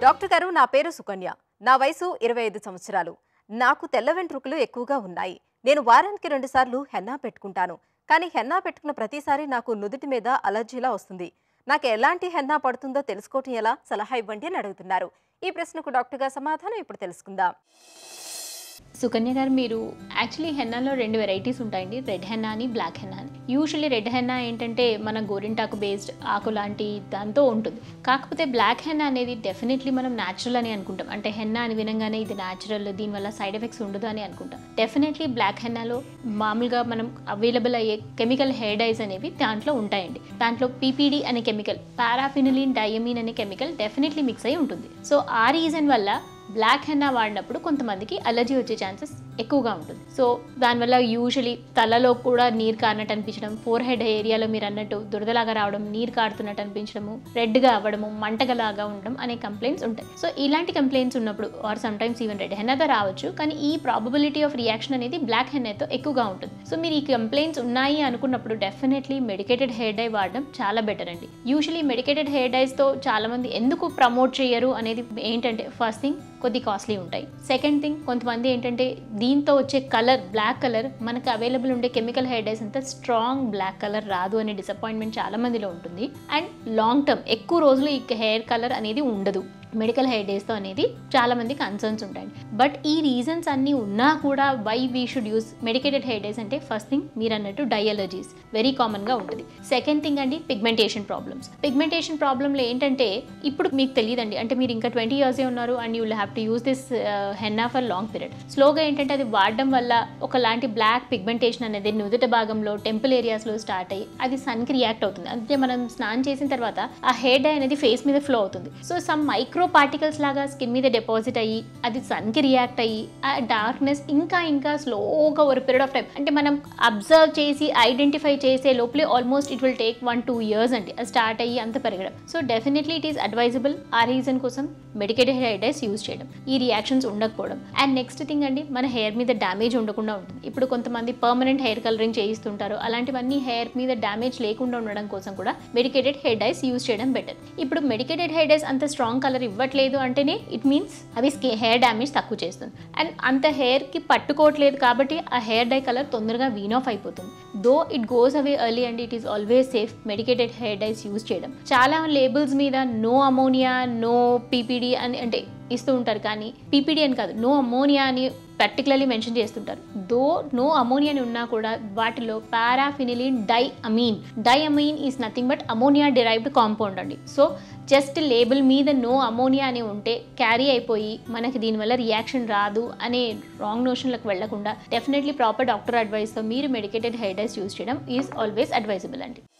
doctor గారు నా పేరు సుకన్య నా వయసు ఇరవై ఐదు సంవత్సరాలు నాకు తెల్ల వెంట్రుకలు ఎక్కువగా ఉన్నాయి నేను వారానికి రెండుసార్లు హెన్నా పెట్టుకుంటాను కానీ హెన్నా పెట్టుకున్న ప్రతిసారి నాకు నుదుటి మీద అలర్జీలా వస్తుంది నాకు ఎలాంటి హెన్నా పడుతుందో తెలుసుకోవటం ఎలా సలహా ఇవ్వండి అని అడుగుతున్నారు ఈ ప్రశ్నకు డాక్టర్ గారు సమాధానం ఇప్పుడు తెలుసుకుందాం సుకన్య గారు మీరు యాక్చువల్లీ హెన్నాలో రెండు వెరైటీస్ ఉంటాయండి రెడ్ హెన్నా అని బ్లాక్ హెన్నా అని యూజువల్లీ రెడ్ హెన్నా ఏంటంటే మన గోరింటాకు బేస్డ్ ఆకు లాంటి దాంతో ఉంటుంది కాకపోతే బ్లాక్ హెన్నా అనేది డెఫినెట్లీ మనం న్యాచురల్ అని అనుకుంటాం అంటే హెన్నా అని వినంగానే ఇది న్యాచురల్ దీనివల్ల సైడ్ ఎఫెక్ట్స్ ఉండదు అని అనుకుంటాం డెఫినెట్లీ బ్లాక్ హెన్నాలో మామూలుగా మనం అవైలబుల్ అయ్యే కెమికల్ హెయిర్ డైస్ అనేవి దాంట్లో ఉంటాయండి దాంట్లో పీపీడీ అనే కెమికల్ పారాఫినలిన్ డయమీన్ అనే కెమికల్ డెఫినెట్లీ మిక్స్ అయి ఉంటుంది సో ఆ రీజన్ వల్ల బ్లాక్ హెన్నా వాడినప్పుడు కొంతమందికి అలర్జీ వచ్చే ఛాన్సెస్ ఎక్కువగా ఉంటుంది సో దానివల్ల యూజువలీ తలలో కూడా నీరు కారినట్టు అనిపించడం ఫోర్ హెడ్ ఏరియాలో మీరు అన్నట్టు దురదలాగా రావడం నీరు కారుతున్నట్టు అనిపించడము రెడ్గా అవ్వడము మంటగలాగా ఉండడం అనే కంప్లైంట్స్ ఉంటాయి సో ఇలాంటి కంప్లైంట్స్ ఉన్నప్పుడు or sometimes even red హెన్నాతో రావచ్చు కానీ ఈ ప్రాబబిలిటీ ఆఫ్ రియాక్షన్ అనేది బ్లాక్ హెన్నాతో ఎక్కువగా ఉంటుంది సో మీరు ఈ కంప్లైంట్స్ ఉన్నాయి అనుకున్నప్పుడు డెఫినెట్లీ మెడికేటెడ్ హెయిర్ డై వాడడం చాలా బెటర్ అండి యూజువలీ మెడికేటెడ్ హెయిర్ డైస్తో చాలా మంది ఎందుకు ప్రమోట్ చేయరు అనేది ఏంటంటే ఫస్ట్ థింగ్ కొద్ది కాస్ట్లీ ఉంటాయి సెకండ్ థింగ్ కొంతమంది ఏంటంటే దీంతో వచ్చే కలర్ బ్లాక్ కలర్ మనకు అవైలబుల్ ఉండే కెమికల్ హెయిర్ డైస్ అంతా స్ట్రాంగ్ బ్లాక్ కలర్ రాదు అనే డిసప్పాయింట్మెంట్ చాలా మందిలో ఉంటుంది అండ్ లాంగ్ టర్మ్ ఎక్కువ రోజులు ఈ హెయిర్ కలర్ అనేది ఉండదు మెడికల్ హెయిర్ డేస్తో అనేది చాలా మంది కన్సర్న్స్ ఉంటాయి బట్ ఈ రీజన్స్ అన్నీ ఉన్నా కూడా why we should use medicated hair dyes అంటే ఫస్ట్ థింగ్ మీరు అన్నట్టు డై అలర్జీస్ వెరీ కామన్గా ఉంటుంది సెకండ్ థింగ్ అండి పిగ్మెంటేషన్ ప్రాబ్లమ్స్ పిగ్మెంటేషన్ ప్రాబ్లంలో ఏంటంటే ఇప్పుడు మీకు తెలియదండి అంటే మీరు ఇంకా ట్వంటీ ఇయర్సే ఉన్నారు and you will have to use this henna for long period స్లోగా ఏంటంటే అది వాడడం వల్ల ఒకలాంటి బ్లాక్ పిగ్మెంటేషన్ అనేది నుదుట భాగంలో టెంపుల్ ఏరియాస్లో స్టార్ట్ అయ్యి అది సన్కి రియాక్ట్ అవుతుంది అంటే మనం స్నానం చేసిన తర్వాత ఆ హెయిర్ డై అనేది ఫేస్ మీద ఫ్లో అవుతుంది సో సమ్ మైక్రో పార్టికల్స్ లాగా స్కిన్ మీద డిపాజిట్ అయ్యి అది సన్కి రియాక్ట్ అయ్యి ఆ డార్క్నెస్ ఇంకా ఇంకా స్లోగా ఒక పీరియడ్ ఆఫ్ టైం అంటే మనం అబ్జర్వ్ చేసి ఐడెంటిఫై చేసే లోపలే almost it will take one two years అండి అది స్టార్ట్ అయ్యి అంత పెరగడం so definitely it is advisable ఆ రీజన్ కోసం మెడికేటెడ్ హెయిర్ డైస్ యూజ్ చేయడం ఈ రియాక్షన్స్ ఉండకపోవడం అండ్ నెక్స్ట్ థింగ్ అండి మన హెయిర్ మీద డ్యామేజ్ ఉండకుండా ఉంటుంది ఇప్పుడు కొంతమంది పర్మనెంట్ హెయిర్ కలరింగ్ చేయిస్తుంటారు అలాంటివన్నీ హెయిర్ మీద డ్యామేజ్ లేకుండా ఉండడం కోసం కూడా మెడికేటెడ్ హెయిర్ డైస్ యూజ్ చేయడం బెటర్ ఇప్పుడు మెడికేటెడ్ హెయిర్ డైస్ అంత స్ట్రాంగ్ కలర్ ఇవ్వట్లేదు అంటేనే ఇట్ మీన్స్ అవి హెయిర్ డ్యామేజ్ తక్కువ చేస్తుంది అండ్ అంత హెయిర్కి పట్టుకోవట్లేదు కాబట్టి ఆ హెయిర్ డై కలర్ తొందరగా వీన్ ఆఫ్ అయిపోతుంది though it goes away early and it is always safe medicated hair dyes use చేయడం చాలా లేబుల్స్ మీద నో అమోనియా నో పీపీడీ అని అంటే ఇస్తూ ఉంటారు కానీ పీపీడీ అని కాదు నో అమోనియా అని పర్టికులర్లీ మెన్షన్ చేస్తుంటారు దో నో అమోనియా అని ఉన్నా కూడా వాటిలో paraphenylene diamine diamine is nothing but ammonia derived compound అండి సో జస్ట్ లేబుల్ మీద నో అమోనియా అని ఉంటే క్యారీ అయిపోయి మనకి దీనివల్ల రియాక్షన్ రాదు అనే రాంగ్ నోషన్లకు వెళ్లకుండా డెఫినెట్లీ ప్రాపర్ డాక్టర్ అడ్వైస్తో మీరు మెడికేటెడ్ హెయిర్ డైస్ యూస్ చేయడం ఈజ్ ఆల్వేస్ అడ్వైజబుల్ అండి